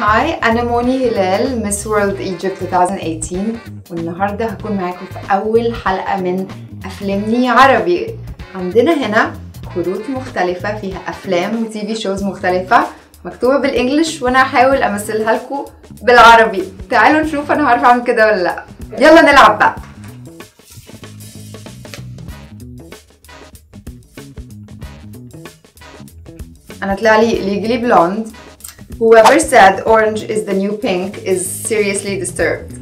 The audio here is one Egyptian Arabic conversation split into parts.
هاي أنا موني هلال مس وورلد ايجيبت 2018 والنهاردة هكون معاكم في أول حلقة من أفلامني عربي عندنا هنا كروت مختلفة فيها أفلام وتي في شوز مختلفة مكتوبة بالإنجلش وأنا هحاول أمثلها لكم بالعربي تعالوا نشوف أنا هعرف أعمل كده ولا لأ يلا نلعب بقى أنا طلع لي legally blonde Whoever said orange is the new pink is seriously disturbed.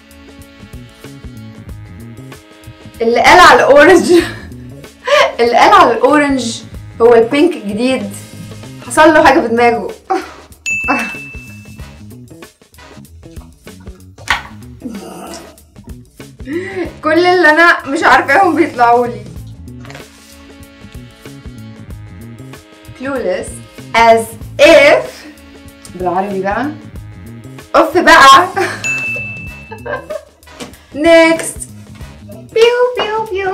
اللي قال على الاورنج اللي قال على الاورنج هو البينك الجديد حصل له حاجه في دماغه كل اللي انا مش عارفاهم بيطلعوا لي clueless as if بالعربي بقى اوف بقى next بيو بيو بيو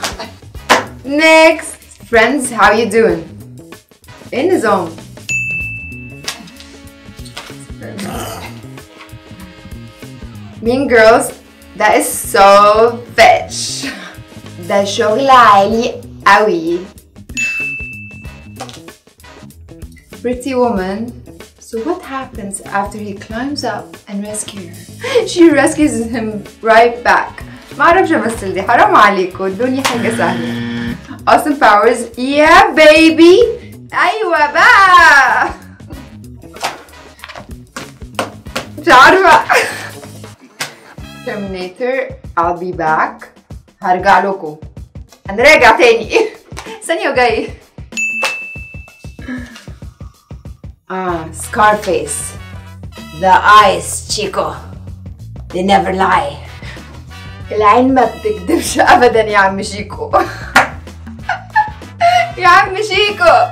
next friends how you doing ايه النظام mean girls that is so fetch ده شغل عالي قوي pretty woman So what happens after he climbs up and rescues her? She rescues him right back. ما اعرفش امثل دي حرام عليكم ادوني حاجة سهلة. Austin Powers yeah baby ايوه بقى مش عارفة Terminator I'll be back هرجع لكم انا راجع تاني ثانية وجاي Ah, Scarface. The eyes, Chico. They never lie. العين ما بتكدبش ابدا يا عم شيكو يا عم شيكو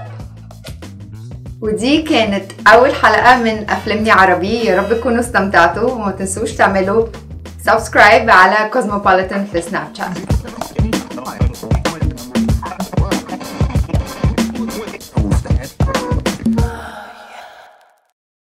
ودي كانت اول حلقة من افلامني عربي يا رب تكونوا استمتعتوا وما تنسوش تعملوا سبسكرايب على كوزموبوليتان في سناب شات